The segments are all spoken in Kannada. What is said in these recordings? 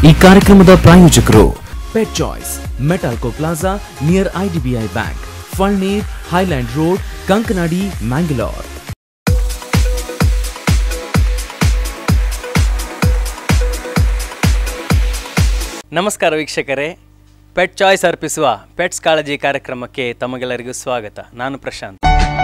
ಈ ಕಾರ್ಯಕ್ರಮದ ಪ್ರಾಯೋಜಕರು pet choice Metalco plaza near IDBI bank Falnir highland road Kankanadi Mangalore ನಮಸ್ಕಾರ ವೀಕ್ಷಕರೇ ಪೆಟ್ ಚಾಯ್ಸ್ ಅರ್ಪಿಸುವ ಪೆಟ್ಸ್ ಕಾಳಜಿ ಕಾರ್ಯಕ್ರಮಕ್ಕೆ ತಮಗೆಲ್ಲರಿಗೂ ಸ್ವಾಗತ ನಾನು ಪ್ರಶಾಂತ್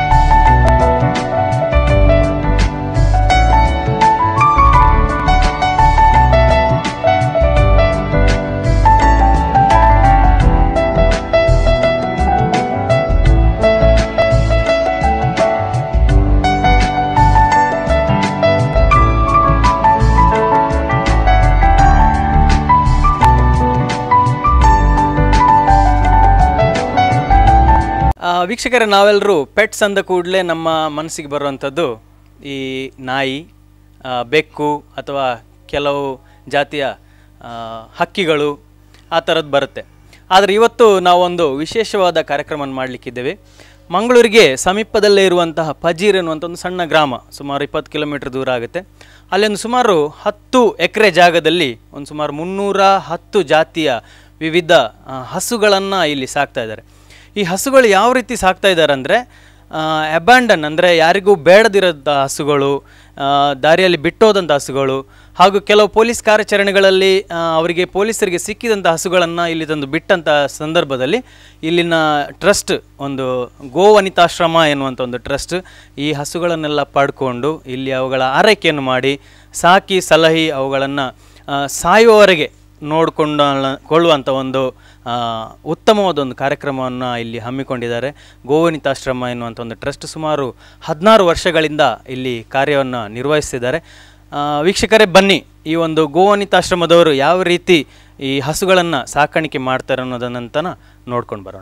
ಆ, ವೀಕ್ಷಕರೇ ನಾವೆಲ್ಲರೂ ಪೆಟ್ಸ್ ಅಂದ ಕೂಡಲೇ ನಮ್ಮ ಮನಸ್ಸಿಗೆ ಬರುವಂಥದ್ದು ಈ ನಾಯಿ ಆ, ಬೆಕ್ಕು ಅಥವಾ ಕೆಲವು ಜಾತಿಯ ಆ, ಹಕ್ಕಿಗಳು ಆ ಥರದ್ದು ಬರುತ್ತೆ ಆದರೆ ಇವತ್ತು ನಾವೊಂದು ವಿಶೇಷವಾದ ಕಾರ್ಯಕ್ರಮವನ್ನು ಮಾಡಲಿಕ್ಕಿದ್ದೇವೆ ಮಂಗಳೂರಿಗೆ ಸಮೀಪದಲ್ಲೇ ಇರುವಂತಹ ಪಜೀರ್ ಎನ್ನುವಂಥ ಒಂದು ಸಣ್ಣ ಗ್ರಾಮ ಸುಮಾರು ಇಪ್ಪತ್ತು ಕಿಲೋಮೀಟರ್ ದೂರ ಆಗುತ್ತೆ ಅಲ್ಲಿ ಒಂದು ಸುಮಾರು ಹತ್ತು ಎಕರೆ ಜಾಗದಲ್ಲಿ ಒಂದು ಸುಮಾರು ಮುನ್ನೂರ ಹತ್ತು ಜಾತಿಯ ವಿವಿಧ ಹಸುಗಳನ್ನು ಇಲ್ಲಿ ಸಾಕ್ತಾ ಇದ್ದಾರೆ ಈ ಹಸುಗಳು ಯಾವ ರೀತಿ ಸಾಕ್ತಾ ಇದ್ದಾರೆ ಅಂದರೆ ಅಬ್ಯಾಂಡನ್ ಅಂದರೆ ಯಾರಿಗೂ ಬೇಡದಿರೋಂಥ ಹಸುಗಳು ಆ, ದಾರಿಯಲ್ಲಿ ಬಿಟ್ಟೋದಂಥ ಹಸುಗಳು ಹಾಗೂ ಕೆಲವು ಪೊಲೀಸ್ ಕಾರ್ಯಾಚರಣೆಗಳಲ್ಲಿ ಆ, ಅವರಿಗೆ ಪೊಲೀಸರಿಗೆ ಸಿಕ್ಕಿದಂಥ ಹಸುಗಳನ್ನು ಇಲ್ಲಿ ತಂದು ಬಿಟ್ಟಂಥ ಸಂದರ್ಭದಲ್ಲಿ ಇಲ್ಲಿನ ಟ್ರಸ್ಟ್ ಒಂದು ಗೋವನಿತಾಶ್ರಮ ಎನ್ನುವಂಥ ಒಂದು ಟ್ರಸ್ಟ್ ಈ ಹಸುಗಳನ್ನೆಲ್ಲ ಪಡ್ಕೊಂಡು ಇಲ್ಲಿ ಅವುಗಳ ಆರೈಕೆಯನ್ನು ಮಾಡಿ ಸಾಕಿ ಸಲಹಿ ಅವುಗಳನ್ನು ಸಾಯುವವರೆಗೆ ನೋಡಿಕೊಂಡ ಕೊಳ್ಳುವಂಥ ಒಂದು ಆ, ಉತ್ತಮವಾದ ಒಂದು ಕಾರ್ಯಕ್ರಮವನ್ನು ಇಲ್ಲಿ ಹಮ್ಮಿಕೊಂಡಿದ್ದಾರೆ ಗೋವನಿತಾಶ್ರಮ ಎನ್ನುವಂಥ ಒಂದು ಟ್ರಸ್ಟ್ ಸುಮಾರು ಹದಿನಾರು ವರ್ಷಗಳಿಂದ ಇಲ್ಲಿ ಕಾರ್ಯವನ್ನು ನಿರ್ವಹಿಸ್ತಿದ್ದಾರೆ ಆ, ವೀಕ್ಷಕರೇ ಬನ್ನಿ ಈ ಒಂದು ಗೋವನಿತಾಶ್ರಮದವರು ಯಾವ ರೀತಿ ಈ ಹಸುಗಳನ್ನು ಸಾಕಾಣಿಕೆ ಮಾಡ್ತಾರೆ ಅನ್ನೋದನ್ನಂತನ ನೋಡ್ಕೊಂಡು ಬರೋಣ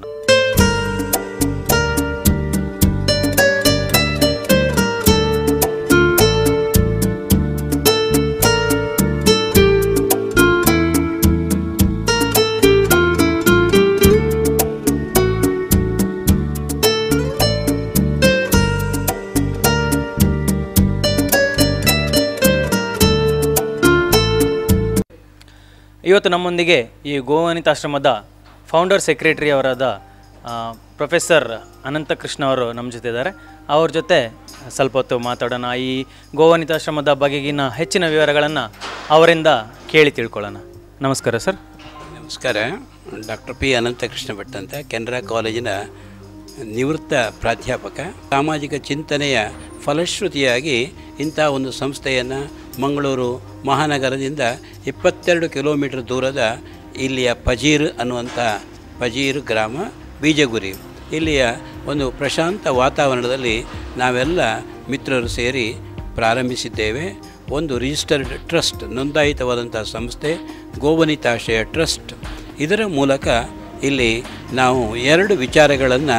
ಇವತ್ತು ನಮ್ಮೊಂದಿಗೆ ಈ ಗೋವನಿತಾಶ್ರಮದ ಫೌಂಡರ್ ಸೆಕ್ರೆಟರಿ ಅವರಾದ ಆ, ಪ್ರೊಫೆಸರ್ ಅನಂತಕೃಷ್ಣ ಅವರು ನಮ್ಮ ಜೊತೆ ಇದ್ದಾರೆ ಅವ್ರ ಜೊತೆ ಸ್ವಲ್ಪ ಹೊತ್ತು ಮಾತಾಡೋಣ ಈ ಗೋವನಿತಾಶ್ರಮದ ಬಗೆಗಿನ ಹೆಚ್ಚಿನ ವಿವರಗಳನ್ನು ಅವರಿಂದ ಕೇಳಿ ತಿಳ್ಕೊಳ್ಳೋಣ ನಮಸ್ಕಾರ ಸರ್ ನಮಸ್ಕಾರ ಡಾಕ್ಟರ್ ಪಿ ಅನಂತಕೃಷ್ಣ ಭಟ್ ಅಂತ ಕೆನರಾ ಕಾಲೇಜಿನ ನಿವೃತ್ತ ಪ್ರಾಧ್ಯಾಪಕ ಸಾಮಾಜಿಕ ಚಿಂತನೆಯ ಫಲಶ್ರುತಿಯಾಗಿ ಇಂಥ ಒಂದು ಸಂಸ್ಥೆಯನ್ನು ಮಂಗಳೂರು ಮಹಾನಗರದಿಂದ ಇಪ್ಪತ್ತೆರಡು ಕಿಲೋಮೀಟರ್ ದೂರದ ಇಲ್ಲಿಯ ಪಜೀರ್ ಅನ್ನುವಂಥ ಪಜೀರ್ ಗ್ರಾಮ ಬೀಜಗುರಿ ಇಲ್ಲಿಯ ಒಂದು ಪ್ರಶಾಂತ ವಾತಾವರಣದಲ್ಲಿ ನಾವೆಲ್ಲ ಮಿತ್ರರು ಸೇರಿ ಪ್ರಾರಂಭಿಸಿದ್ದೇವೆ ಒಂದು ರಿಜಿಸ್ಟರ್ಡ್ ಟ್ರಸ್ಟ್ ನೋಂದಾಯಿತವಾದಂಥ ಸಂಸ್ಥೆ ಗೋವನಿತಾಶ್ರಯ ಟ್ರಸ್ಟ್ ಇದರ ಮೂಲಕ ಇಲ್ಲಿ ನಾವು ಎರಡು ವಿಚಾರಗಳನ್ನು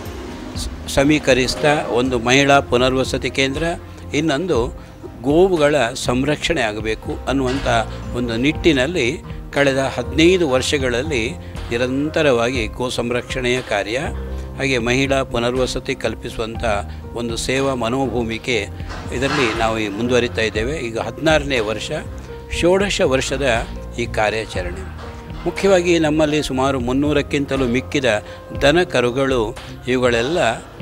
ಸ- ಸಮೀಕರಿಸ್ತಾ ಒಂದು ಮಹಿಳಾ ಪುನರ್ವಸತಿ ಕೇಂದ್ರ ಇನ್ನೊಂದು ಗೋವುಗಳ ಸಂರಕ್ಷಣೆ ಆಗಬೇಕು ಅನ್ನುವಂಥ ಒಂದು ನಿಟ್ಟಿನಲ್ಲಿ ಕಳೆದ ಹದಿನೈದು ವರ್ಷಗಳಲ್ಲಿ ನಿರಂತರವಾಗಿ ಗೋ ಸಂರಕ್ಷಣೆಯ ಕಾರ್ಯ ಹಾಗೆ ಮಹಿಳಾ ಪುನರ್ವಸತಿ ಕಲ್ಪಿಸುವಂಥ ಒಂದು ಸೇವಾ ಮನೋಭೂಮಿಕೆ ಇದರಲ್ಲಿ ನಾವು ಈ ಮುಂದುವರಿತಾ ಇದ್ದೇವೆ ಈಗ ಹದಿನಾರನೇ ವರ್ಷ ಷೋಡಶ ವರ್ಷದ ಈ ಕಾರ್ಯಾಚರಣೆ ಮುಖ್ಯವಾಗಿ ನಮ್ಮಲ್ಲಿ ಸುಮಾರು ಮುನ್ನೂರಕ್ಕಿಂತಲೂ ಮಿಕ್ಕಿದ ದನ ಕರುಗಳು ಇವುಗಳೆಲ್ಲ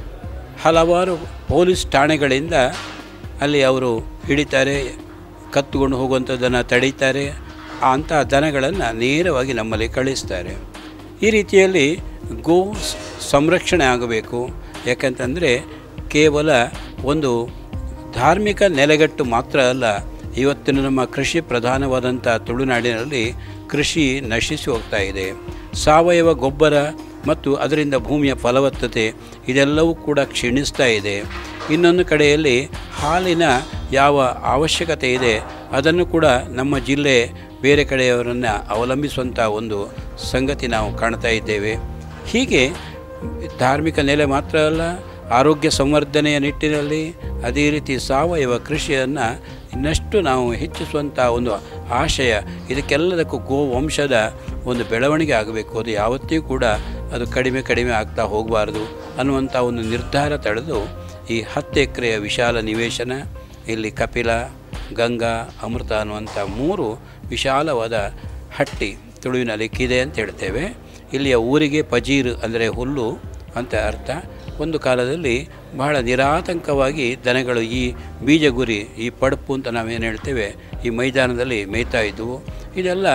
ಹಲವಾರು ಪೊಲೀಸ್ ಠಾಣೆಗಳಿಂದ ಅಲ್ಲಿ ಅವರು ಹಿಡಿತಾರೆ ಕತ್ತುಕೊಂಡು ಹೋಗುವಂಥದ್ದನ್ನು ತಡೀತಾರೆ ಅಂಥ ದನಗಳನ್ನು ನೇರವಾಗಿ ನಮ್ಮಲ್ಲಿ ಕಳಿಸ್ತಾರೆ ಈ ರೀತಿಯಲ್ಲಿ ಗೋ ಸ್- ಸಂರಕ್ಷಣೆ ಆಗಬೇಕು ಯಾಕಂತಂದರೆ ಕೇವಲ ಒಂದು ಧಾರ್ಮಿಕ ನೆಲೆಗಟ್ಟು ಮಾತ್ರ ಅಲ್ಲ ಇವತ್ತಿನ ನಮ್ಮ ಕೃಷಿ ಪ್ರಧಾನವಾದಂಥ ತುಳುನಾಡಿನಲ್ಲಿ ಕೃಷಿ ನಶಿಸಿ ಹೋಗ್ತಾ ಇದೆ ಸಾವಯವ ಗೊಬ್ಬರ ಮತ್ತು ಅದರಿಂದ ಭೂಮಿಯ ಫಲವತ್ತತೆ ಇದೆಲ್ಲವೂ ಕೂಡ ಕ್ಷೀಣಿಸ್ತಾ ಇದೆ ಇನ್ನೊಂದು ಕಡೆಯಲ್ಲಿ ಹಾಲಿನ ಯಾವ ಅವಶ್ಯಕತೆ ಇದೆ ಅದನ್ನು ಕೂಡ ನಮ್ಮ ಜಿಲ್ಲೆ ಬೇರೆ ಕಡೆಯವರನ್ನು ಅವಲಂಬಿಸುವಂಥ ಒಂದು ಸಂಗತಿ ನಾವು ಕಾಣ್ತಾ ಇದ್ದೇವೆ ಹೀಗೆ ಧಾರ್ಮಿಕ ನೆಲೆ ಮಾತ್ರ ಅಲ್ಲ ಆರೋಗ್ಯ ಸಂವರ್ಧನೆಯ ನಿಟ್ಟಿನಲ್ಲಿ ಅದೇ ರೀತಿ ಸಾವಯವ ಕೃಷಿಯನ್ನು ಇನ್ನಷ್ಟು ನಾವು ಹೆಚ್ಚಿಸುವಂಥ ಒಂದು ಆಶಯ ಇದಕ್ಕೆಲ್ಲದಕ್ಕೂ ಗೋವಂಶದ ಒಂದು ಬೆಳವಣಿಗೆ ಆಗಬೇಕು ಅದು ಯಾವತ್ತಿಗೂ ಕೂಡ ಅದು ಕಡಿಮೆ ಕಡಿಮೆ ಆಗ್ತಾ ಹೋಗಬಾರ್ದು ಅನ್ನುವಂಥ ಒಂದು ನಿರ್ಧಾರ ತಳೆದು ಈ ಹತ್ತು ಎಕರೆಯ ವಿಶಾಲ ನಿವೇಶನ ಇಲ್ಲಿ ಕಪಿಲ ಗಂಗಾ ಅಮೃತ ಅನ್ನುವಂಥ ಮೂರು ವಿಶಾಲವಾದ ಹಟ್ಟಿ ತುಳುವಿನಲ್ಲಿ ಕಿದೆ ಅಂತ ಹೇಳ್ತೇವೆ ಇಲ್ಲಿಯ ಊರಿಗೆ ಪಜೀರ್ ಅಂದರೆ ಹುಲ್ಲು ಅಂತ ಅರ್ಥ ಒಂದು ಕಾಲದಲ್ಲಿ ಬಹಳ ನಿರಾತಂಕವಾಗಿ ದನಗಳು ಈ ಬೀಜಗುರಿ ಈ ಪಡಪು ಅಂತ ನಾವೇನು ಹೇಳ್ತೇವೆ ಈ ಮೈದಾನದಲ್ಲಿ ಮೇಯ್ತಾ ಇದ್ದವು ಇದೆಲ್ಲ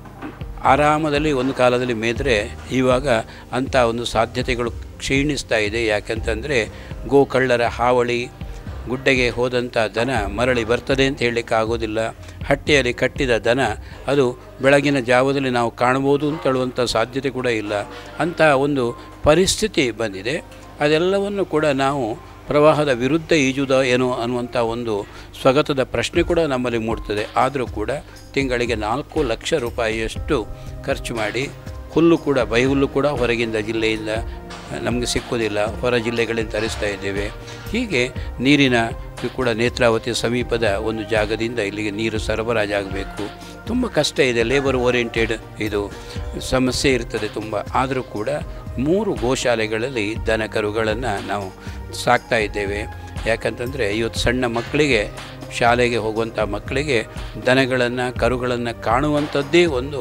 ಆರಾಮದಲ್ಲಿ ಒಂದು ಕಾಲದಲ್ಲಿ ಮೇದರೆ ಇವಾಗ ಅಂಥ ಒಂದು ಸಾಧ್ಯತೆಗಳು ಕ್ಷೀಣಿಸ್ತಾ ಇದೆ ಯಾಕಂತಂದರೆ ಗೋಕಳ್ಳರ ಹಾವಳಿ ಗುಡ್ಡೆಗೆ ಹೋದಂಥ ದನ ಮರಳಿ ಬರ್ತದೆ ಅಂತ ಹೇಳಲಿಕ್ಕೆ ಆಗೋದಿಲ್ಲ ಹಟ್ಟಿಯಲ್ಲಿ ಕಟ್ಟಿದ ದನ ಅದು ಬೆಳಗಿನ ಜಾವದಲ್ಲಿ ನಾವು ಕಾಣ್ಬೋದು ಅಂತ ಹೇಳುವಂಥ ಸಾಧ್ಯತೆ ಕೂಡ ಇಲ್ಲ ಅಂಥ ಒಂದು ಪರಿಸ್ಥಿತಿ ಬಂದಿದೆ ಅದೆಲ್ಲವನ್ನು ಕೂಡ ನಾವು ಪ್ರವಾಹದ ವಿರುದ್ಧ ಈಜುದ ಏನೋ ಅನ್ನುವಂಥ ಒಂದು ಸ್ವಗತದ ಪ್ರಶ್ನೆ ಕೂಡ ನಮ್ಮಲ್ಲಿ ಮೂಡ್ತದೆ ಆದರೂ ಕೂಡ ತಿಂಗಳಿಗೆ ನಾಲ್ಕು ಲಕ್ಷ ರೂಪಾಯಿಯಷ್ಟು ಖರ್ಚು ಮಾಡಿ ಹುಲ್ಲು ಕೂಡ ಬೈಹುಲ್ಲು ಕೂಡ ಹೊರಗಿಂದ ಜಿಲ್ಲೆಯಿಂದ ನಮಗೆ ಸಿಕ್ಕೋದಿಲ್ಲ ಹೊರ ಜಿಲ್ಲೆಗಳಿಂದ ತರಿಸ್ತಾ ಇದ್ದೇವೆ ಹೀಗೆ ನೀರಿನ ಕೂಡ ನೇತ್ರಾವತಿ ಸಮೀಪದ ಒಂದು ಜಾಗದಿಂದ ಇಲ್ಲಿಗೆ ನೀರು ಸರಬರಾಜಾಗಬೇಕು ತುಂಬ ಕಷ್ಟ ಇದೆ ಲೇಬರ್ ಓರಿಯೆಂಟೆಡ್ ಇದು ಸಮಸ್ಯೆ ಇರ್ತದೆ ತುಂಬ ಆದರೂ ಕೂಡ ಮೂರು ಗೋಶಾಲೆಗಳಲ್ಲಿ ದನ ಕರುಗಳನ್ನು ನಾವು ಸಾಕ್ತಾ ಇದ್ದೇವೆ ಯಾಕಂತಂದರೆ ಇವತ್ತು ಸಣ್ಣ ಮಕ್ಕಳಿಗೆ ಶಾಲೆಗೆ ಹೋಗುವಂಥ ಮಕ್ಕಳಿಗೆ ದನಗಳನ್ನು ಕರುಗಳನ್ನು ಕಾಣುವಂಥದ್ದೇ ಒಂದು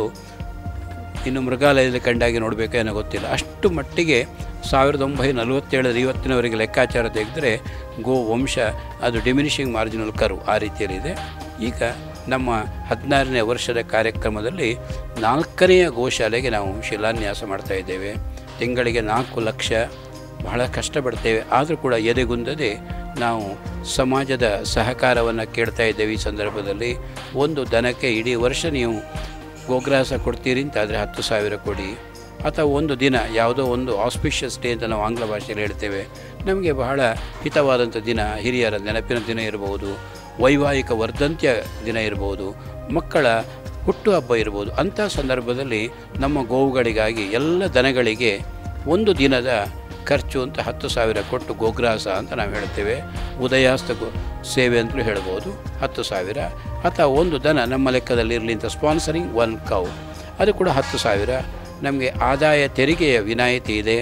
ಇನ್ನು ಮೃಗಾಲಯದಲ್ಲಿ ಕಂಡಾಗಿ ನೋಡಬೇಕು ಏನೋ ಗೊತ್ತಿಲ್ಲ ಅಷ್ಟು ಮಟ್ಟಿಗೆ ಸಾವಿರದ ಒಂಬೈನೂರ ನಲವತ್ತೇಳರ ಇವತ್ತಿನವರೆಗೆ ಲೆಕ್ಕಾಚಾರ ತೆಗೆದರೆ ಗೋ ವಂಶ ಅದು ಡಿಮಿನಿಷಿಂಗ್ ಮಾರ್ಜಿನಲ್ ಕರು ಆ ರೀತಿಯಲ್ಲಿದೆ ಈಗ ನಮ್ಮ ಹದಿನಾರನೇ ವರ್ಷದ ಕಾರ್ಯಕ್ರಮದಲ್ಲಿ ನಾಲ್ಕನೆಯ ಗೋಶಾಲೆಗೆ ನಾವು ಶಿಲಾನ್ಯಾಸ ಮಾಡ್ತಾ ಇದ್ದೇವೆ ತಿಂಗಳಿಗೆ ನಾಲ್ಕು ಲಕ್ಷ ಬಹಳ ಕಷ್ಟಪಡ್ತೇವೆ ಆದರೂ ಕೂಡ ಎದೆಗುಂದದೆ ನಾವು ಸಮಾಜದ ಸಹಕಾರವನ್ನು ಕೇಳ್ತಾ ಇದ್ದೇವೆ ಈ ಸಂದರ್ಭದಲ್ಲಿ ಒಂದು ದನಕ್ಕೆ ಇಡೀ ವರ್ಷ ನೀವು ಗೋಗ್ರಾಸ ಕೊಡ್ತೀರಿ ಅಂತ ಆದರೆ ಹತ್ತು ಸಾವಿರ ಕೊಡಿ ಅಥವಾ ಒಂದು ದಿನ ಯಾವುದೋ ಒಂದು ಆಸ್ಪಿಷಿಯಸ್ ಡೇ ಅಂತ ನಾವು ಆಂಗ್ಲ ಭಾಷೆಯಲ್ಲಿ ಹೇಳ್ತೇವೆ ನಮಗೆ ಬಹಳ ಹಿತವಾದಂಥ ದಿನ ಹಿರಿಯರ ನೆನಪಿನ ದಿನ ಇರಬಹುದು ವೈವಾಹಿಕ ವರ್ಧಂತ್ಯ ದಿನ ಇರಬಹುದು ಮಕ್ಕಳ ಹುಟ್ಟುಹಬ್ಬ ಇರ್ಬೋದು ಅಂಥ ಸಂದರ್ಭದಲ್ಲಿ ನಮ್ಮ ಗೋವುಗಳಿಗಾಗಿ ಎಲ್ಲ ದನಗಳಿಗೆ ಒಂದು ದಿನದ ಖರ್ಚು ಅಂತ ಹತ್ತು ಸಾವಿರ ಕೊಟ್ಟು ಗೋಗ್ರಾಸ ಅಂತ ನಾವು ಹೇಳ್ತೇವೆ ಉದಯಾಸ್ತ ಗೋ ಸೇವೆ ಅಂತಲೂ ಹೇಳ್ಬೋದು ಹತ್ತು ಸಾವಿರ ಅಥವಾ ಒಂದು ದನ ನಮ್ಮ ಲೆಕ್ಕದಲ್ಲಿ ಇರಲಿ ಅಂತ ಸ್ಪಾನ್ಸರಿಂಗ್ ಒನ್ ಕೌ ಅದು ಕೂಡ ಹತ್ತು ಸಾವಿರ ನಮಗೆ ಆದಾಯ ತೆರಿಗೆಯ ವಿನಾಯಿತಿ ಇದೆ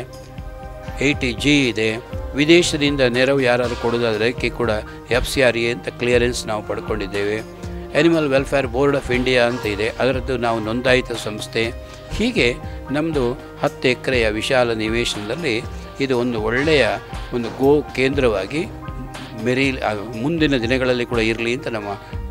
ಏಯ್ಟಿ ಜಿ ಇದೆ ವಿದೇಶದಿಂದ ನೆರವು ಯಾರಾದರೂ ಕೊಡೋದಾದ್ರೆ ಅದಕ್ಕೆ ಕೂಡ ಎಫ್ ಸಿ ಆರ್ ಎ ಅಂತ ಕ್ಲಿಯರೆನ್ಸ್ ನಾವು ಪಡ್ಕೊಂಡಿದ್ದೇವೆ animal welfare board of India ಅಂತ ಇದೆ ಅದರದ್ದು ನಾವು ನೋಂದಾಯಿತ ಸಂಸ್ಥೆ ಹೀಗೆ ನಮ್ಮದು ಹತ್ತು ಎಕರೆಯ ವಿಶಾಲ ನಿವೇಶನದಲ್ಲಿ ಇದು ಒಂದು ಒಳ್ಳೆಯ ಒಂದು ಗೋ ಕೇಂದ್ರವಾಗಿ ಮೆರಿ ಮುಂದಿನ ದಿನಗಳಲ್ಲಿ ಕೂಡ ಇರಲಿ ಅಂತ ನಮ್ಮ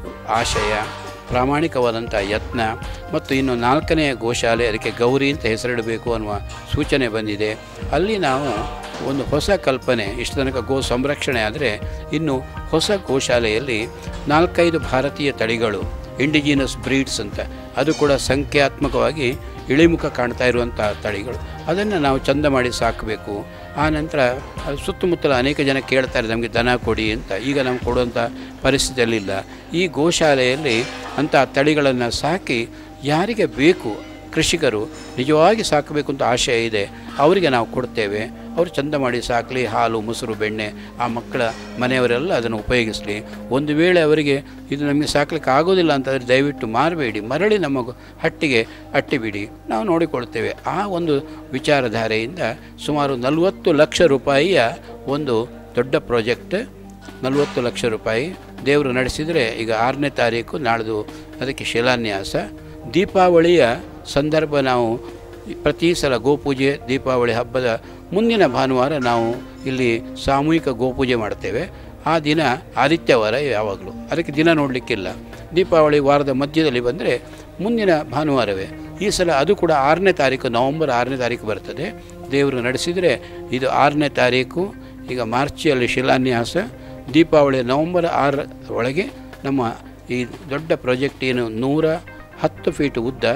ಆಶಯ ಪ್ರಾಮಾಣಿಕವಾದಂಥ ಯತ್ನ ಮತ್ತು ಇನ್ನು ನಾಲ್ಕನೆಯ ಗೋಶಾಲೆ ಅದಕ್ಕೆ ಗೌರಿ ಅಂತ ಹೆಸರಿಡಬೇಕು ಅನ್ನುವ ಸೂಚನೆ ಬಂದಿದೆ ಅಲ್ಲಿ ನಾವು ಒಂದು ಹೊಸ ಕಲ್ಪನೆ ಇಷ್ಟು ತನಕ ಗೋ ಸಂರಕ್ಷಣೆ ಆದರೆ ಇನ್ನು ಹೊಸ ಗೋಶಾಲೆಯಲ್ಲಿ ನಾಲ್ಕೈದು ಭಾರತೀಯ ತಳಿಗಳು ಇಂಡಿಜಿನಸ್ ಬ್ರೀಡ್ಸ್ ಅಂತ ಅದು ಕೂಡ ಸಂಖ್ಯಾತ್ಮಕವಾಗಿ ಇಳಿಮುಖ ಕಾಣ್ತಾ ಇರುವಂಥ ತಳಿಗಳು ಅದನ್ನು ನಾವು ಚಂದ ಮಾಡಿ ಸಾಕಬೇಕು ಆ ನಂತರ ಅದು ಸುತ್ತಮುತ್ತಲ ಅನೇಕ ಜನ ಕೇಳ್ತಾರೆ ನಮಗೆ ದನ ಕೊಡಿ ಅಂತ ಈಗ ನಾವು ಕೊಡುವಂಥ ಪರಿಸ್ಥಿತಿಯಲ್ಲಿಲ್ಲ ಈ ಗೋಶಾಲೆಯಲ್ಲಿ ಅಂಥ ತಳಿಗಳನ್ನು ಸಾಕಿ ಯಾರಿಗೆ ಬೇಕು ಕೃಷಿಕರು ನಿಜವಾಗಿ ಸಾಕಬೇಕು ಅಂತ ಆಶಯ ಇದೆ ಅವರಿಗೆ ನಾವು ಕೊಡ್ತೇವೆ ಅವರು ಚಂದ ಮಾಡಿ ಸಾಕಲಿ ಹಾಲು ಮೊಸರು ಬೆಣ್ಣೆ ಆ ಮಕ್ಕಳ ಮನೆಯವರೆಲ್ಲ ಅದನ್ನು ಉಪಯೋಗಿಸಲಿ ಒಂದು ವೇಳೆ ಅವರಿಗೆ ಇದು ನಮಗೆ ಸಾಕಲಿಕ್ಕೆ ಆಗೋದಿಲ್ಲ ಅಂತಂದರೆ ದಯವಿಟ್ಟು ಮಾರಬೇಡಿ ಮರಳಿ ನಮ್ಮ ಗೊ- ಹಟ್ಟಿಗೆ ಅಟ್ಟಿಬಿಡಿ ನಾವು ನೋಡಿಕೊಳ್ತೇವೆ ಆ ಒಂದು ವಿಚಾರಧಾರೆಯಿಂದ ಸುಮಾರು ನಲವತ್ತು ಲಕ್ಷ ರೂಪಾಯಿಯ ಒಂದು ದೊಡ್ಡ ಪ್ರಾಜೆಕ್ಟ್ ನಲವತ್ತು ಲಕ್ಷ ರೂಪಾಯಿ ದೇವರು ನಡೆಸಿದರೆ ಈಗ ಆರನೇ ತಾರೀಕು ನಾಳ್ದು ಅದಕ್ಕೆ ಶಿಲಾನ್ಯಾಸ ದೀಪಾವಳಿಯ ಸಂದರ್ಭ ನಾವು ಪ್ರತಿ ಸಲ ಗೋಪೂಜೆ ದೀಪಾವಳಿ ಹಬ್ಬದ ಮುಂದಿನ ಭಾನುವಾರ ನಾವು ಇಲ್ಲಿ ಸಾಮೂಹಿಕ ಗೋಪೂಜೆ ಮಾಡ್ತೇವೆ ಆ ದಿನ ಆದಿತ್ಯವಾರ ಯಾವಾಗಲೂ ಅದಕ್ಕೆ ದಿನ ನೋಡಲಿಕ್ಕಿಲ್ಲ ದೀಪಾವಳಿ ವಾರದ ಮಧ್ಯದಲ್ಲಿ ಬಂದರೆ ಮುಂದಿನ ಭಾನುವಾರವೇ ಈ ಸಲ ಅದು ಕೂಡ ಆರನೇ ತಾರೀಕು ನವಂಬರ್ ಆರನೇ ತಾರೀಕು ಬರ್ತದೆ ದೇವರು ನಡೆಸಿದರೆ ಇದು ಆರನೇ ತಾರೀಕು ಈಗ ಮಾರ್ಚಿಯಲ್ಲಿ ಶಿಲಾನ್ಯಾಸ ದೀಪಾವಳಿ ನವಂಬರ್ ಆರ ಒಳಗೆ ನಮ್ಮ ಈ ದೊಡ್ಡ ಪ್ರಾಜೆಕ್ಟ್ ಏನು ನೂರ ಹತ್ತು ಫೀಟ್ ಉದ್ದ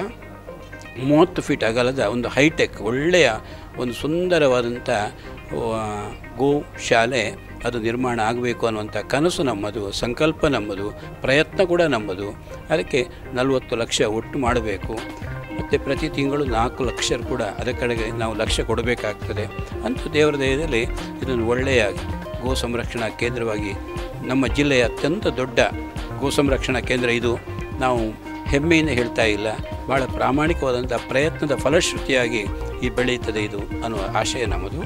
ಮೂವತ್ತು ಫೀಟ್ ಅಗಲದ ಒಂದು ಹೈಟೆಕ್ ಒಳ್ಳೆಯ ಒಂದು ಸುಂದರವಾದಂಥ ಆ, ಗೋ ಶಾಲೆ ಅದು ನಿರ್ಮಾಣ ಆಗಬೇಕು ಅನ್ನುವಂಥ ಕನಸು ನಮ್ಮದು ಸಂಕಲ್ಪ ನಮ್ಮದು ಪ್ರಯತ್ನ ಕೂಡ ನಮ್ಮದು ಅದಕ್ಕೆ ನಲವತ್ತು ಲಕ್ಷ ಒಟ್ಟು ಮಾಡಬೇಕು ಮತ್ತು ಪ್ರತಿ ತಿಂಗಳು ನಾಲ್ಕು ಲಕ್ಷ ಕೂಡ ಅದರ ಕಡೆಗೆ ನಾವು ಲಕ್ಷ್ಯ ಕೊಡಬೇಕಾಗ್ತದೆ ಅಂತೂ ದೇವರ ದಯದಲ್ಲಿ ಇದೊಂದು ಒಳ್ಳೆಯ ಗೋ ಸಂರಕ್ಷಣಾ ಕೇಂದ್ರವಾಗಿ ನಮ್ಮ ಜಿಲ್ಲೆಯ ಅತ್ಯಂತ ದೊಡ್ಡ ಗೋ ಸಂರಕ್ಷಣಾ ಕೇಂದ್ರ ಇದು ನಾವು ಹೆಮ್ಮೆಯಿಂದ ಹೇಳ್ತಾ ಇಲ್ಲ ಭಾಳ ಪ್ರಾಮಾಣಿಕವಾದಂಥ ಪ್ರಯತ್ನದ ಫಲಶ್ರುತಿಯಾಗಿ ಈ ಬೆಳೆಯುತ್ತದೆ ಇದು ಅನ್ನುವ ಆಶಯ ನಮ್ಮದು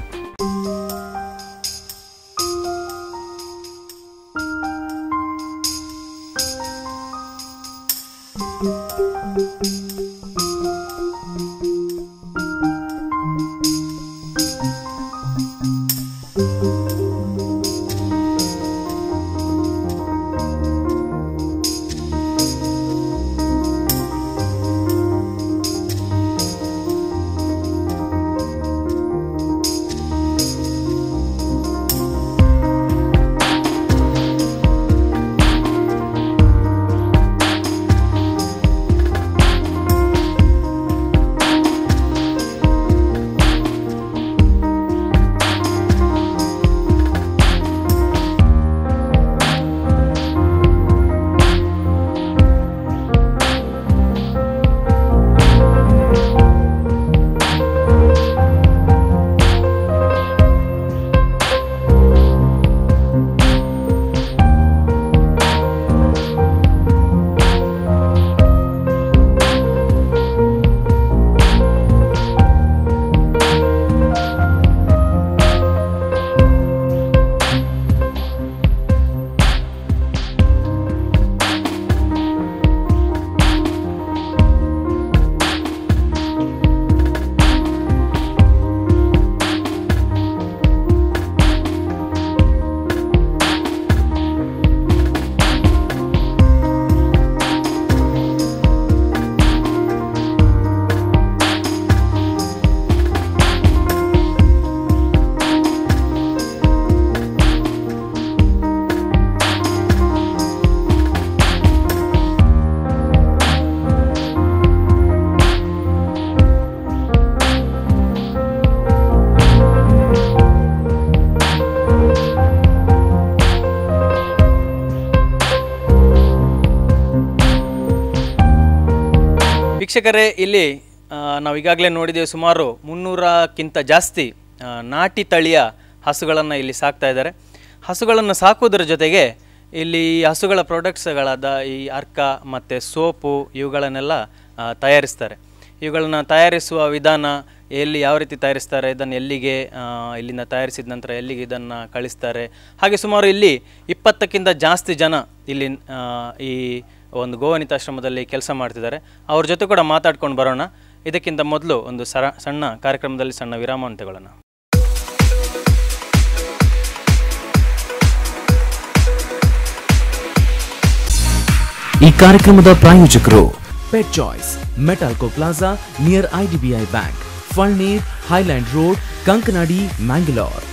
ವೀಕ್ಷಕರೇ ಇಲ್ಲಿ ಆ, ನಾವು ಈಗಾಗಲೇ ನೋಡಿದ್ದೇವೆ ಸುಮಾರು ಮುನ್ನೂರಕ್ಕಿಂತ ಜಾಸ್ತಿ ಆ, ನಾಟಿ ತಳಿಯ ಹಸುಗಳನ್ನು ಇಲ್ಲಿ ಸಾಕ್ತಾ ಇದ್ದಾರೆ ಹಸುಗಳನ್ನು ಸಾಕುವುದರ ಜೊತೆಗೆ ಇಲ್ಲಿ ಈ ಹಸುಗಳ ಪ್ರಾಡಕ್ಟ್ಸ್ಗಳಾದ ಈ ಅರ್ಕ ಮತ್ತು ಸೋಪು ಇವುಗಳನ್ನೆಲ್ಲ ಆ, ತಯಾರಿಸ್ತಾರೆ ಇವುಗಳನ್ನು ತಯಾರಿಸುವ ವಿಧಾನ ಎಲ್ಲಿ ಯಾವ ರೀತಿ ತಯಾರಿಸ್ತಾರೆ ಇದನ್ನು ಎಲ್ಲಿಗೆ ಆ, ಇಲ್ಲಿಂದ ತಯಾರಿಸಿದ ನಂತರ ಎಲ್ಲಿಗೆ ಇದನ್ನು ಕಳಿಸ್ತಾರೆ ಹಾಗೆ ಸುಮಾರು ಇಲ್ಲಿ ಇಪ್ಪತ್ತಕ್ಕಿಂತ ಜಾಸ್ತಿ ಜನ ಇಲ್ಲಿ ಆ, ಈ ಒಂದು ಗೋವನಿತಾಶ್ರಮದಲ್ಲಿ ಕೆಲಸ ಮಾಡ್ತಿದ್ದಾರೆ ಅವ್ರ ಜೊತೆ ಕೂಡ ಮಾತಾಡ್ಕೊಂಡು ಬರೋಣ ಇದಕ್ಕಿಂತ ಮೊದಲು ಒಂದು ಸರ ಸಣ್ಣ ಕಾರ್ಯಕ್ರಮದಲ್ಲಿ ಸಣ್ಣ ವಿರಾಮವನ್ನು ತಗೊಳ್ಳೋಣ ಈ ಕಾರ್ಯಕ್ರಮದ ಪ್ರಾಯೋಜಕರು pet choice Metalco plaza near IDBI bank Falnir highland road Kankanadi Mangalore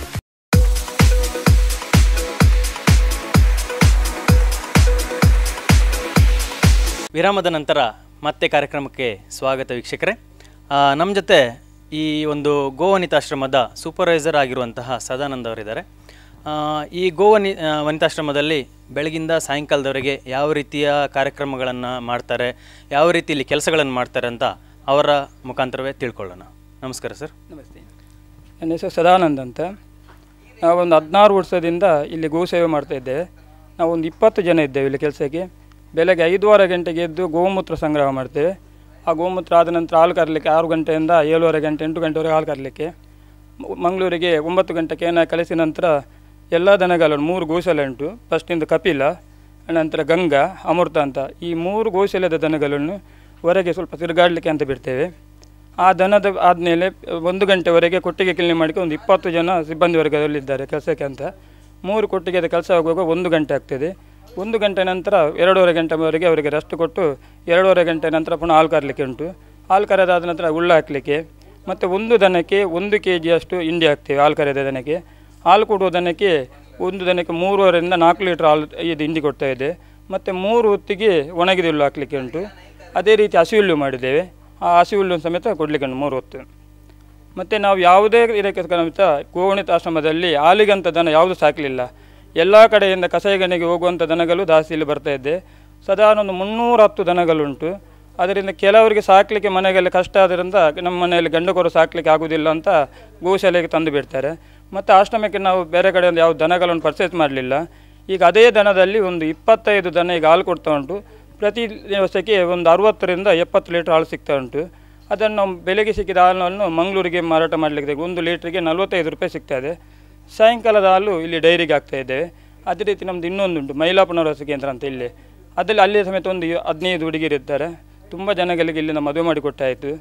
ವಿರಾಮದ ನಂತರ ಮತ್ತೆ ಕಾರ್ಯಕ್ರಮಕ್ಕೆ ಸ್ವಾಗತ ವೀಕ್ಷಕರೇ ನಮ್ಮ ಜೊತೆ ಈ ಒಂದು ಗೋವನಿತಾಶ್ರಮದ ಸೂಪರ್ವೈಸರ್ ಆಗಿರುವಂತಹ ಸದಾನಂದ್ ಅವರಿದ್ದಾರೆ ಆ, ಈ ಗೋವನಿ ಆ, ವನಿತಾಶ್ರಮದಲ್ಲಿ ಬೆಳಗಿಂದ ಸಾಯಂಕಾಲದವರೆಗೆ ಯಾವ ರೀತಿಯ ಕಾರ್ಯಕ್ರಮಗಳನ್ನು ಮಾಡ್ತಾರೆ ಯಾವ ರೀತಿ ಇಲ್ಲಿ ಕೆಲಸಗಳನ್ನು ಮಾಡ್ತಾರೆ ಅಂತ ಅವರ ಮುಖಾಂತರವೇ ತಿಳ್ಕೊಳ್ಳೋಣ ನಮಸ್ಕಾರ ಸರ್ ನಮಸ್ತೆ ನನ್ನ ಹೆಸರು ಸದಾನಂದ್ ಅಂತ ನಾವೊಂದು ಹದಿನಾರು ವರ್ಷದಿಂದ ಇಲ್ಲಿ ಗೋಸೇವೆ ಮಾಡ್ತಾ ಇದ್ದೇವೆ ನಾವೊಂದು ಇಪ್ಪತ್ತು ಜನ ಇದ್ದೇವೆ ಇಲ್ಲಿ ಕೆಲಸಕ್ಕೆ ಬೆಳಗ್ಗೆ ಐದೂವರೆ ಗಂಟೆಗೆ ಎದ್ದು ಗೋಮೂತ್ರ ಸಂಗ್ರಹ ಮಾಡ್ತೇವೆ ಆ ಗೋಮೂತ್ರ ಆದ ನಂತರ ಹಾಲು ಕರಲಿಕ್ಕೆ ಆರು ಗಂಟೆಯಿಂದ ಏಳುವರೆ ಗಂಟೆ ಎಂಟು ಗಂಟೆವರೆಗೆ ಹಾಲು ಕರಲಿಕ್ಕೆ ಮ- ಮಂಗಳೂರಿಗೆ ಒಂಬತ್ತು ಗಂಟೆಗೆ ಏನ ಕಳಿಸಿದ ನಂತರ ಎಲ್ಲ ದನಗಳನ್ನು ಮೂರು ಗೋಶಾಲೆ ಉಂಟು ಫಸ್ಟಿಂದ ಕಪಿಲ ನಂತರ ಗಂಗಾ ಅಮೃತ ಅಂತ ಈ ಮೂರು ಗೋಶಾಲೆದ ದನಗಳನ್ನು ಹೊರಗೆ ಸ್ವಲ್ಪ ತಿರುಗಾಡಲಿಕ್ಕೆ ಅಂತ ಬಿಡ್ತೇವೆ ಆ ದನದ ಆದಮೇಲೆ ಒಂದು ಗಂಟೆವರೆಗೆ ಕೊಟ್ಟಿಗೆ ಕ್ಲೀನ್ ಮಾಡಿಕೊಂಡು ಒಂದು ಇಪ್ಪತ್ತು ಜನ ಸಿಬ್ಬಂದಿ ವರ್ಗದಲ್ಲಿದ್ದಾರೆ ಕೆಲಸಕ್ಕೆ ಅಂತ ಮೂರು ಕೊಟ್ಟಿಗೆದ ಕೆಲಸ ಆಗುವಾಗ ಒಂದು ಗಂಟೆ ಆಗ್ತದೆ ಒಂದು ಗಂಟೆ ನಂತರ ಎರಡೂವರೆ ಗಂಟೆವರೆಗೆ ಅವರಿಗೆ ರೆಸ್ಟ್ ಕೊಟ್ಟು ಎರಡೂವರೆ ಗಂಟೆ ನಂತರ ಪುನಃ ಹಾಲು ಕರಲಿಕ್ಕೆ ಉಂಟು ಹಾಲು ಕರೆದಾದ ನಂತರ ಉಳ್ಳ ಹಾಕಲಿಕ್ಕೆ ಮತ್ತು ಒಂದು ದನಕ್ಕೆ ಒಂದು ಕೆ ಜಿಯಷ್ಟು ಹಿಂಡಿ ಹಾಕ್ತೇವೆ ಹಾಲು ಕರೆದ ದನಕ್ಕೆ ಹಾಲು ಕೊಡುವ ದನಕ್ಕೆ ಒಂದು ದನಕ್ಕೆ ಮೂರುವರೆಯಿಂದ ನಾಲ್ಕು ಲೀಟ್ರ್ ಹಾಲು ಇದು ಹಿಂಡಿ ಕೊಡ್ತಾ ಇದೆ ಮತ್ತು ಮೂರು ಹೊತ್ತಿಗೆ ಒಣಗಿದ ಹುಲ್ಲು ಹಾಕಲಿಕ್ಕೆ ಉಂಟು ಅದೇ ರೀತಿ ಹಸಿ ಹುಲ್ಲು ಮಾಡಿದ್ದೇವೆ ಆ ಹಸಿ ಹುಲ್ಲು ಸಮೇತ ಕೊಡಲಿಕ್ಕೆ ಉಂಟು ಮೂರು ಹೊತ್ತು ಮತ್ತು ನಾವು ಯಾವುದೇ ಇದಕ್ಕೆ ಸಮೇತ ಗೋವಣಿತ ಆಶ್ರಮದಲ್ಲಿ ಹಾಲಿಗಂತ ದನ ಯಾವುದು ಸಾಕಲಿಲ್ಲ ಎಲ್ಲ ಕಡೆಯಿಂದ ಕಸಾಯಿಗಣಿಗೆ ಹೋಗುವಂಥ ದನಗಳು ಜಾಸ್ತಿ ಇಲ್ಲಿ ಬರ್ತಾ ಇದ್ದೆ ಸಾಧಾರಣ ಒಂದು ಮುನ್ನೂರ ಹತ್ತು ದನಗಳುಂಟು ಅದರಿಂದ ಕೆಲವರಿಗೆ ಸಾಕಲಿಕ್ಕೆ ಮನೆಯಲ್ಲಿ ಕಷ್ಟ ಆದ್ದರಿಂದ ನಮ್ಮ ಮನೆಯಲ್ಲಿ ಗಂಡುಕರು ಸಾಕಲಿಕ್ಕೆ ಆಗುವುದಿಲ್ಲ ಅಂತ ಗೋಶಾಲೆಗೆ ತಂದು ಬಿಡ್ತಾರೆ ಮತ್ತು ಆಶ್ರಮಕ್ಕೆ ನಾವು ಬೇರೆ ಕಡೆಯಿಂದ ಯಾವ ದನಗಳನ್ನು ಪರ್ಚೇಸ್ ಮಾಡಲಿಲ್ಲ ಈಗ ಅದೇ ದನದಲ್ಲಿ ಒಂದು ಇಪ್ಪತ್ತೈದು ದನ ಈಗ ಹಾಲು ಕೊಡ್ತಾ ಉಂಟು ಪ್ರತಿ ದಿವಸಕ್ಕೆ ಒಂದು ಅರುವತ್ತರಿಂದ ಎಪ್ಪತ್ತು ಲೀಟ್ರ್ ಹಾಲು ಸಿಗ್ತಾ ಉಂಟು ಅದನ್ನು ನಾವು ಬೆಲೆಗೆ ಸಿಕ್ಕಿದ ಹಾಲನ್ನು ಮಂಗಳೂರಿಗೆ ಮಾರಾಟ ಮಾಡಲಿಕ್ಕೆ ಒಂದು ಲೀಟ್ರಿಗೆ ನಲವತ್ತೈದು ರೂಪಾಯಿ ಸಿಗ್ತಾ ಇದೆ ಸಾಯಂಕಾಲದ ಹಾಲು ಇಲ್ಲಿ ಡೈರಿಗೆ ಹಾಕ್ತಾ ಇದ್ದೇವೆ ಅದೇ ರೀತಿ ನಮ್ಮದು ಇನ್ನೊಂದುಂಟು ಮಹಿಳಾ ಪುನರ್ವಸ ಕೇಂದ್ರ ಅಂತ ಇಲ್ಲಿ ಅದರಲ್ಲಿ ಅಲ್ಲಿ ಸಮೇತ ಒಂದು ಹದಿನೈದು ಹುಡುಗಿರು ಇರ್ತಾರೆ ತುಂಬ ಜನಗಳಿಗೆ ಇಲ್ಲಿಂದ ಮದುವೆ ಮಾಡಿ ಕೊಟ್ಟಾಯಿತು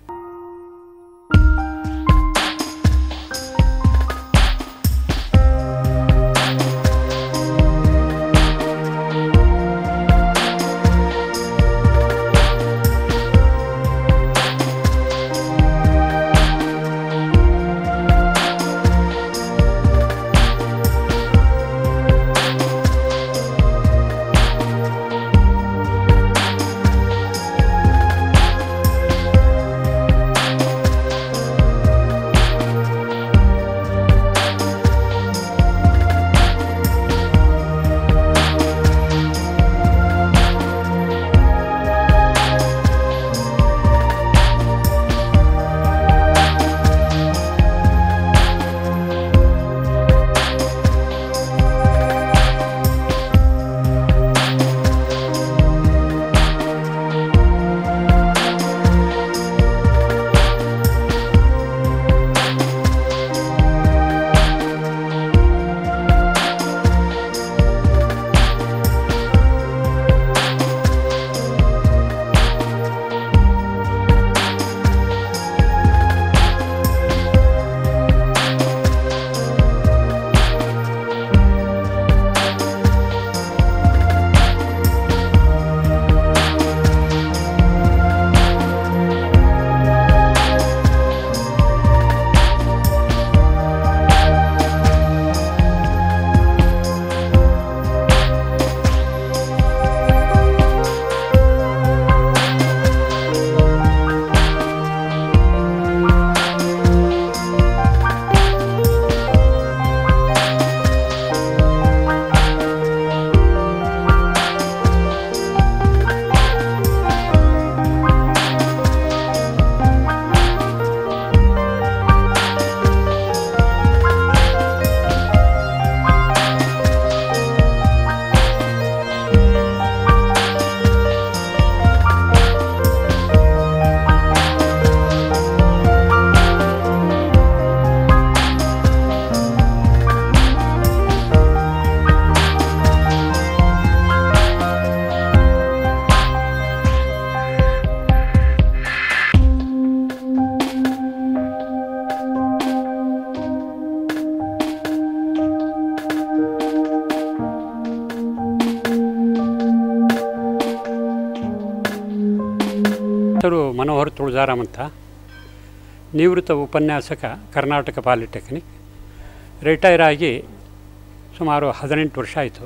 ಹೆಸರು ಮನೋಹರ್ ತುಳಜಾರಾಮ್ ಅಂತ ನಿವೃತ್ತ ಉಪನ್ಯಾಸಕ ಕರ್ನಾಟಕ ಪಾಲಿಟೆಕ್ನಿಕ್ ರಿಟೈರ್ ಆಗಿ ಸುಮಾರು ಹದಿನೆಂಟು ವರ್ಷ ಆಯಿತು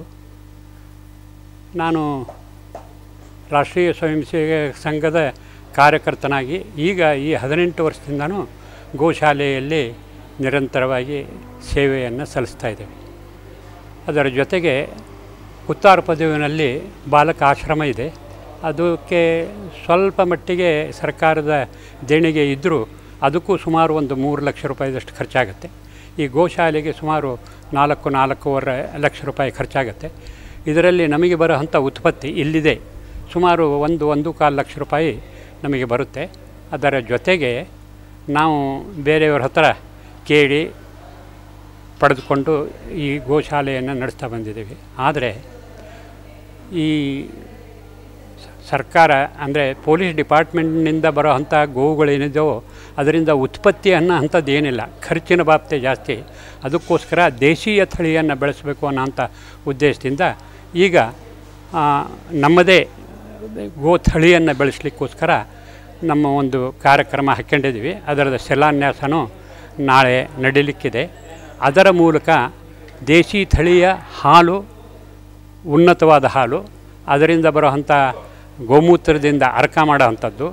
ನಾನು ರಾಷ್ಟ್ರೀಯ ಸ್ವಯಂ ಸೇವಕ ಸಂಘದ ಕಾರ್ಯಕರ್ತನಾಗಿ ಈಗ ಈ ಹದಿನೆಂಟು ವರ್ಷದಿಂದನೂ ಗೋಶಾಲೆಯಲ್ಲಿ ನಿರಂತರವಾಗಿ ಸೇವೆಯನ್ನು ಸಲ್ಲಿಸ್ತಾ ಇದ್ದೇವೆ ಅದರ ಜೊತೆಗೆ ಉತ್ತಾರ ಪದವಿನಲ್ಲಿ ಬಾಲಕ ಆಶ್ರಮ ಇದೆ ಅದಕ್ಕೆ ಸ್ವಲ್ಪ ಮಟ್ಟಿಗೆ ಸರ್ಕಾರದ ದೇಣಿಗೆ ಇದ್ದರೂ ಅದಕ್ಕೂ ಸುಮಾರು ಒಂದು ಮೂರು ಲಕ್ಷ ರೂಪಾಯಿದಷ್ಟು ಖರ್ಚಾಗುತ್ತೆ ಈ ಗೋಶಾಲೆಗೆ ಸುಮಾರು ನಾಲ್ಕು ನಾಲ್ಕೂವರೆ ಲಕ್ಷ ರೂಪಾಯಿ ಖರ್ಚಾಗುತ್ತೆ ಇದರಲ್ಲಿ ನಮಗೆ ಬರೋಂಥ ಉತ್ಪತ್ತಿ ಇಲ್ಲಿದೆ ಸುಮಾರು ಒಂದು ಒಂದು ಕಾಲು ಲಕ್ಷ ರೂಪಾಯಿ ನಮಗೆ ಬರುತ್ತೆ ಅದರ ಜೊತೆಗೆ ನಾವು ಬೇರೆಯವ್ರ ಹತ್ರ ಕೇಳಿ ಪಡೆದುಕೊಂಡು ಈ ಗೋಶಾಲೆಯನ್ನು ನಡೆಸ್ತಾ ಬಂದಿದ್ದೀವಿ ಆದರೆ ಈ ಸರ್ಕಾರ ಅಂದರೆ ಪೊಲೀಸ್ ಡಿಪಾರ್ಟ್ಮೆಂಟ್ನಿಂದ ಬರೋ ಅಂಥ ಗೋವುಗಳೇನಿದೆಯೋ ಅದರಿಂದ ಉತ್ಪತ್ತಿ ಅನ್ನೋ ಅಂಥದ್ದು ಏನಿಲ್ಲ ಖರ್ಚಿನ ಬಾಬ್ತೆ ಜಾಸ್ತಿ ಅದಕ್ಕೋಸ್ಕರ ದೇಶೀಯ ತಳಿಯನ್ನು ಬೆಳೆಸಬೇಕು ಅನ್ನೋಂಥ ಉದ್ದೇಶದಿಂದ ಈಗ ಆ, ನಮ್ಮದೇ ಗೋ ತಳಿಯನ್ನು ಬೆಳೆಸಲಿಕ್ಕೋಸ್ಕರ ನಮ್ಮ ಒಂದು ಕಾರ್ಯಕ್ರಮ ಹಾಕ್ಕೊಂಡಿದ್ದೀವಿ ಅದರದ ಶಿಲಾನ್ಯಾಸನೂ ನಾಳೆ ನಡೀಲಿಕ್ಕಿದೆ ಅದರ ಮೂಲಕ ದೇಶಿ ತಳಿಯ ಹಾಲು ಉನ್ನತವಾದ ಹಾಲು ಅದರಿಂದ ಬರುವಂಥ ಗೋಮೂತ್ರದಿಂದ ಅರ್ಕ ಮಾಡೋ ಅಂಥದ್ದು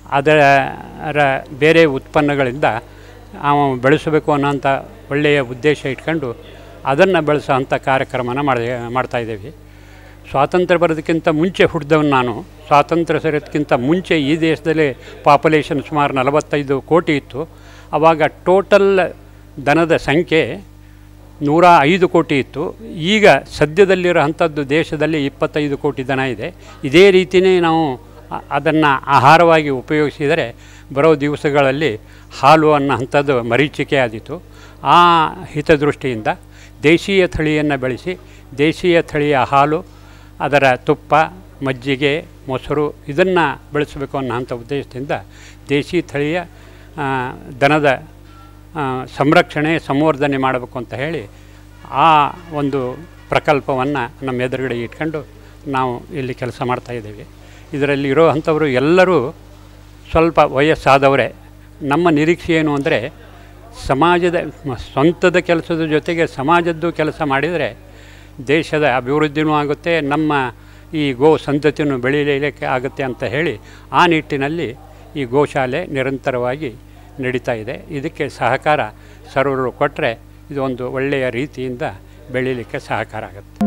ಅದರ ಬೇರೆ ಉತ್ಪನ್ನಗಳಿಂದ ಅವ ಬೆಳೆಸಬೇಕು ಅನ್ನೋಂಥ ಒಳ್ಳೆಯ ಉದ್ದೇಶ ಇಟ್ಕೊಂಡು ಅದನ್ನು ಬೆಳೆಸೋ ಅಂಥ ಕಾರ್ಯಕ್ರಮನ ಮಾಡಿ ಮಾಡ್ತಾಯಿದ್ದೀವಿ ಸ್ವಾತಂತ್ರ್ಯ ಬರೋದಕ್ಕಿಂತ ಮುಂಚೆ ಹುಟ್ಟಿದವನು ನಾನು ಸ್ವಾತಂತ್ರ್ಯ ಸರೋದಕ್ಕಿಂತ ಮುಂಚೆ ಈ ದೇಶದಲ್ಲಿ ಪಾಪ್ಯುಲೇಷನ್ ಸುಮಾರು ನಲವತ್ತೈದು ಕೋಟಿ ಇತ್ತು ಆವಾಗ ಟೋಟಲ್ ದನದ ಸಂಖ್ಯೆ ನೂರ ಐದು ಕೋಟಿ ಇತ್ತು ಈಗ ಸದ್ಯದಲ್ಲಿರೋ ಅಂಥದ್ದು ದೇಶದಲ್ಲಿ ಇಪ್ಪತ್ತೈದು ಕೋಟಿ ದನ ಇದೆ ಇದೇ ರೀತಿಯೇ ನಾವು ಅದನ್ನು ಆಹಾರವಾಗಿ ಉಪಯೋಗಿಸಿದರೆ ಬರೋ ದಿವಸಗಳಲ್ಲಿ ಹಾಲು ಅನ್ನೋ ಅಂಥದ್ದು ಮರೀಚಿಕೆ ಆದೀತು ಆ ಹಿತದೃಷ್ಟಿಯಿಂದ ದೇಶೀಯ ತಳಿಯನ್ನು ಬೆಳೆಸಿ ದೇಶೀಯ ತಳಿಯ ಹಾಲು ಅದರ ತುಪ್ಪ ಮಜ್ಜಿಗೆ ಮೊಸರು ಇದನ್ನು ಬೆಳೆಸಬೇಕು ಅನ್ನೋಂಥ ಉದ್ದೇಶದಿಂದ ದೇಶಿ ತಳಿಯ ಆ, ದನದ ಆ, ಸಂರಕ್ಷಣೆ ಸಂವರ್ಧನೆ ಮಾಡಬೇಕು ಅಂತ ಹೇಳಿ ಆ ಒಂದು ಪ್ರಕಲ್ಪವನ್ನು ನಮ್ಮ ಎದುರುಗಡೆ ಇಟ್ಕೊಂಡು ನಾವು ಇಲ್ಲಿ ಕೆಲಸ ಮಾಡ್ತಾಯಿದ್ದೇವೆ ಇದರಲ್ಲಿ ಇರೋ ಅಂಥವರು ಎಲ್ಲರೂ ಸ್ವಲ್ಪ ವಯಸ್ಸಾದವರೇ ನಮ್ಮ ನಿರೀಕ್ಷೆ ಏನು ಅಂದರೆ ಸಮಾಜದ ಮ- ಸ್ವಂತದ ಕೆಲಸದ ಜೊತೆಗೆ ಸಮಾಜದ್ದು ಕೆಲಸ ಮಾಡಿದರೆ ದೇಶದ ಅಭಿವೃದ್ಧಿನೂ ಆಗುತ್ತೆ ನಮ್ಮ ಈ ಗೋ ಸಂತತಿಯನ್ನು ಬೆಳೀಲಿಕ್ಕೆ ಆಗುತ್ತೆ ಅಂತ ಹೇಳಿ ಆ ನಿಟ್ಟಿನಲ್ಲಿ ಈ ಗೋಶಾಲೆ ನಿರಂತರವಾಗಿ ನಡೀತಾ ಇದೆ ಇದಕ್ಕೆ ಸಹಕಾರ ಸರ್ವರು ಕೊಟ್ಟರೆ ಇದು ಒಂದು ಒಳ್ಳೆಯ ರೀತಿಯಿಂದ ಬೆಳೀಲಿಕ್ಕೆ ಸಹಕಾರ ಆಗುತ್ತೆ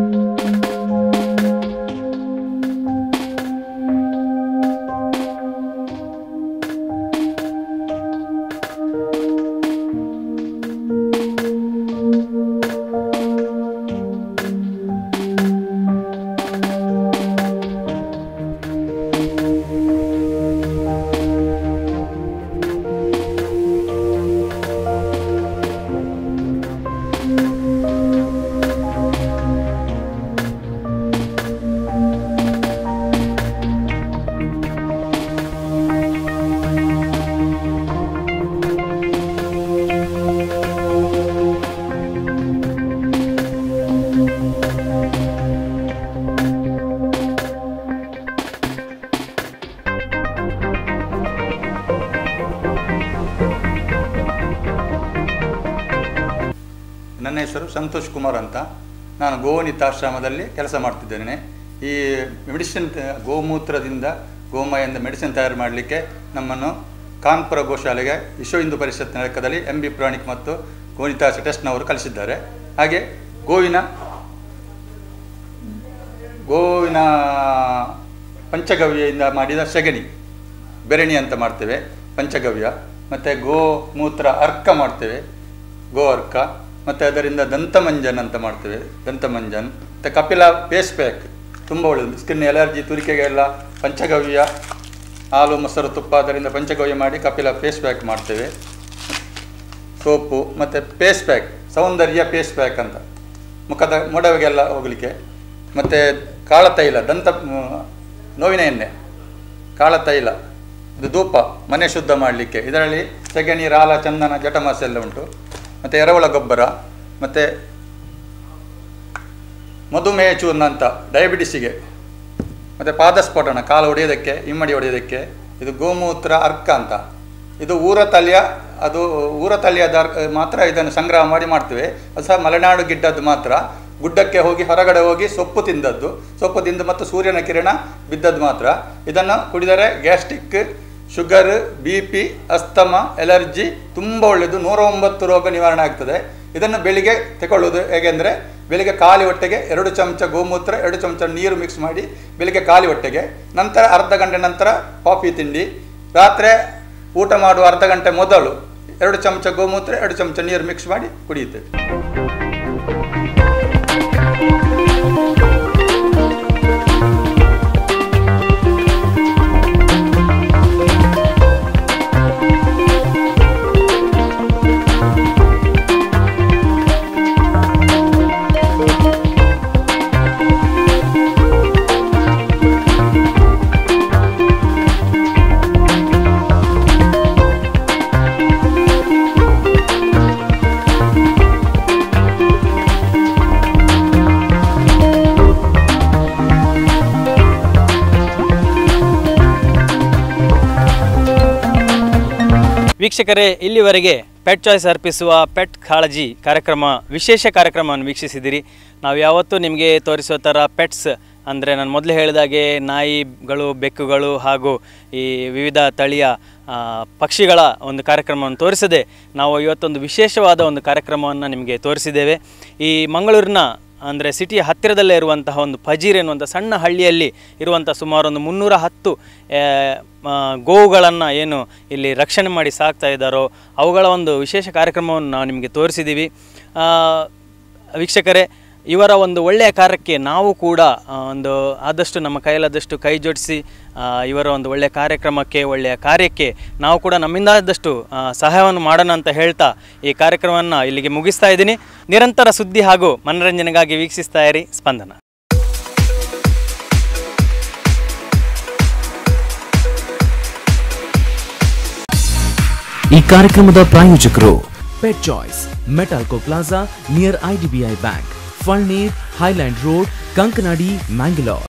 ನನ್ನ ಹೆಸರು ಸಂತೋಷ್ ಕುಮಾರ್ ಅಂತ ನಾನು ಗೋವನಿತಾಶ್ರಮದಲ್ಲಿ ಕೆಲಸ ಮಾಡ್ತಿದ್ದೇನೆ ಈ ಮೆಡಿಸಿನ್ ತ- ಗೋಮೂತ್ರದಿಂದ ಗೋಮಯದಿಂದ ಮೆಡಿಸಿನ್ ತಯಾರು ಮಾಡಲಿಕ್ಕೆ ನಮ್ಮನ್ನು ಕಾನ್ಪುರ ಗೋಶಾಲೆಗೆ ವಿಶ್ವ ಹಿಂದೂ ಪರಿಷತ್ ಲೆಕ್ಕದಲ್ಲಿ ಎಂ ಬಿ ಪ್ರಾಣಿಕ್ ಮತ್ತು ಗೋನಿತಾಶ ಟೆಸ್ಟ್ನವರು ಕಲಿಸಿದ್ದಾರೆ ಹಾಗೆ ಗೋವಿನ ಗೋವಿನ ಪಂಚಗವ್ಯದಿಂದ ಮಾಡಿದ ಸೆಗಣಿ ಬೆರಣಿ ಅಂತ ಮಾಡ್ತೇವೆ ಪಂಚಗವ್ಯ ಮತ್ತು ಗೋಮೂತ್ರ ಅರ್ಕ ಮಾಡ್ತೇವೆ ಗೋ ಅರ್ಕ ಮತ್ತು ಅದರಿಂದ ದಂತಮಂಜನ್ ಅಂತ ಮಾಡ್ತೇವೆ ದಂತಮಂಜನ್ ಮತ್ತು ಕಪಿಲ ಫೇಸ್ ಪ್ಯಾಕ್ ತುಂಬ ಒಳ್ಳೆಯದು ಸ್ಕಿನ್ ಎಲರ್ಜಿ ತುರಿಕೆಗೆಲ್ಲ ಪಂಚಗವ್ಯ ಹಾಲು ಮೊಸರು ತುಪ್ಪ ಅದರಿಂದ ಪಂಚಗವ್ಯ ಮಾಡಿ ಕಪಿಲ ಫೇಸ್ ಪ್ಯಾಕ್ ಮಾಡ್ತೇವೆ ಸೋಪು ಮತ್ತು face pack Soundarya face pack ಅಂತ ಮುಖದ ಮೊಡವೆಗೆಲ್ಲ ಹೋಗಲಿಕ್ಕೆ ಮತ್ತು ಕಾಳತೈಲ ದಂತ ಮ್, ನೋವಿನ ಎಣ್ಣೆ ಕಾಳತೈಲ ಇದು ಧೂಪ ಮನೆ ಶುದ್ಧ ಮಾಡಲಿಕ್ಕೆ ಇದರಲ್ಲಿ ಸೆಗಣಿ ರಾಲ ಚಂದನ ಜಟಮಾಸ ಎಲ್ಲ ಉಂಟು ಮತ್ತು ಎರೆಹುಳ ಗೊಬ್ಬರ ಮತ್ತು ಮಧುಮೇಹ ಚೂರ್ಣ ಅಂತ ಡಯಾಬಿಟಿಸಿಗೆ ಮತ್ತು ಪಾದಸ್ಫೋಟನ ಕಾಲು ಹೊಡೆಯೋದಕ್ಕೆ ಇಮ್ಮಡಿ ಹೊಡೆಯೋದಕ್ಕೆ ಇದು ಗೋಮೂತ್ರ ಅರ್ಕ ಅಂತ ಇದು ಊರ ತಳಿಯ ಅದು ಊರ ತಳಿಯದ ಅರ್ಕ ಮಾತ್ರ ಇದನ್ನು ಸಂಗ್ರಹ ಮಾಡಿ ಮಾಡ್ತೇವೆ ಅದು ಸಹ ಮಲೆನಾಡು ಗಿಡ್ಡದ್ದು ಮಾತ್ರ ಗುಡ್ಡಕ್ಕೆ ಹೋಗಿ ಹೊರಗಡೆ ಹೋಗಿ ಸೊಪ್ಪು ತಿಂದದ್ದು ಸೊಪ್ಪು ತಿಂದು ಮತ್ತು ಸೂರ್ಯನ ಕಿರಣ ಬಿದ್ದದ್ದು ಮಾತ್ರ ಇದನ್ನು ಕುಡಿದರೆ gastric sugar B P asthma allergy ತುಂಬ ಒಳ್ಳೆಯದು ನೂರ ಒಂಬತ್ತು ರೋಗ ನಿವಾರಣೆ ಆಗ್ತದೆ ಇದನ್ನು ಬೆಳಿಗ್ಗೆ ತಗೊಳ್ಳೋದು ಹೇಗೆಂದರೆ ಬೆಳಿಗ್ಗೆ ಖಾಲಿ ಹೊಟ್ಟೆಗೆ ಎರಡು ಚಮಚ ಗೋಮೂತ್ರ ಎರಡು ಚಮಚ ನೀರು ಮಿಕ್ಸ್ ಮಾಡಿ ಬೆಳಿಗ್ಗೆ ಖಾಲಿ ಹೊಟ್ಟೆಗೆ ನಂತರ ಅರ್ಧ ಗಂಟೆ ನಂತರ ಕಾಫಿ ತಿಂಡಿ ರಾತ್ರಿ ಊಟ ಮಾಡುವ ಅರ್ಧ ಗಂಟೆ ಮೊದಲು ಎರಡು ಚಮಚ ಗೋಮೂತ್ರ ಎರಡು ಚಮಚ ನೀರು ಮಿಕ್ಸ್ ಮಾಡಿ ಕುಡಿಯುತ್ತೇವೆ ವೀಕ್ಷಕರೇ ಇಲ್ಲಿವರೆಗೆ ಪೆಟ್ ಚಾಯ್ಸ್ ಅರ್ಪಿಸುವ ಪೆಟ್ ಕಾಳಜಿ ಕಾರ್ಯಕ್ರಮ ವಿಶೇಷ ಕಾರ್ಯಕ್ರಮವನ್ನು ವೀಕ್ಷಿಸಿದಿರಿ ನಾವು ಯಾವತ್ತೂ ನಿಮಗೆ ತೋರಿಸೋ ಥರ ಪೆಟ್ಸ್ ಅಂದರೆ ನಾನು ಮೊದಲು ಹೇಳಿದಾಗೆ ನಾಯಿಗಳು ಬೆಕ್ಕುಗಳು ಹಾಗೂ ಈ ವಿವಿಧ ತಳಿಯ ಆ, ಪಕ್ಷಿಗಳ ಒಂದು ಕಾರ್ಯಕ್ರಮವನ್ನು ತೋರಿಸದೆ ನಾವು ಇವತ್ತೊಂದು ವಿಶೇಷವಾದ ಒಂದು ಕಾರ್ಯಕ್ರಮವನ್ನು ನಿಮಗೆ ತೋರಿಸಿದ್ದೇವೆ ಈ ಮಂಗಳೂರಿನ ಅಂದರೆ ಸಿಟಿಯ ಹತ್ತಿರದಲ್ಲೇ ಇರುವಂತಹ ಒಂದು ಫಜೀರ್ ಎನ್ನುವಂಥ ಸಣ್ಣ ಹಳ್ಳಿಯಲ್ಲಿ ಇರುವಂಥ ಸುಮಾರು ಒಂದು ಮುನ್ನೂರ ಹತ್ತು ಗೋವುಗಳನ್ನು ಏನು ಇಲ್ಲಿ ರಕ್ಷಣೆ ಮಾಡಿ ಸಾಕ್ತಾ ಇದ್ದಾರೋ ಅವುಗಳ ಒಂದು ವಿಶೇಷ ಕಾರ್ಯಕ್ರಮವನ್ನು ನಾವು ನಿಮಗೆ ತೋರಿಸಿದ್ದೀವಿ ಆ, ವೀಕ್ಷಕರೇ ಇವರ ಒಂದು ಒಳ್ಳೆಯ ಕಾರ್ಯಕ್ಕೆ ನಾವು ಕೂಡ ಆ, ಒಂದು ಆದಷ್ಟು ನಮ್ಮ ಕೈಲಾದಷ್ಟು ಕೈ ಜೋಡಿಸಿ ಆ, ಇವರ ಒಂದು ಒಳ್ಳೆಯ ಕಾರ್ಯಕ್ರಮಕ್ಕೆ ಒಳ್ಳೆಯ ಕಾರ್ಯಕ್ಕೆ ನಾವು ಕೂಡ ನಮ್ಮಿಂದಾದಷ್ಟು ಆ, ಸಹಾಯವನ್ನು ಮಾಡೋಣ ಅಂತ ಹೇಳ್ತಾ ಈ ಕಾರ್ಯಕ್ರಮವನ್ನು ಇಲ್ಲಿಗೆ ಮುಗಿಸ್ತಾ ಇದ್ದೀನಿ ನಿರಂತರ ಸುದ್ದಿ ಹಾಗೂ ಮನರಂಜನೆಗಾಗಿ ವೀಕ್ಷಿಸ್ತಾ ಇರಿ ಸ್ಪಂದನ ಈ ಕಾರ್ಯಕ್ರಮದ ಪ್ರಾಯೋಜಕರು pet choice Metalco plaza near IDBI bank Falnir highland road Kankanadi Mangalore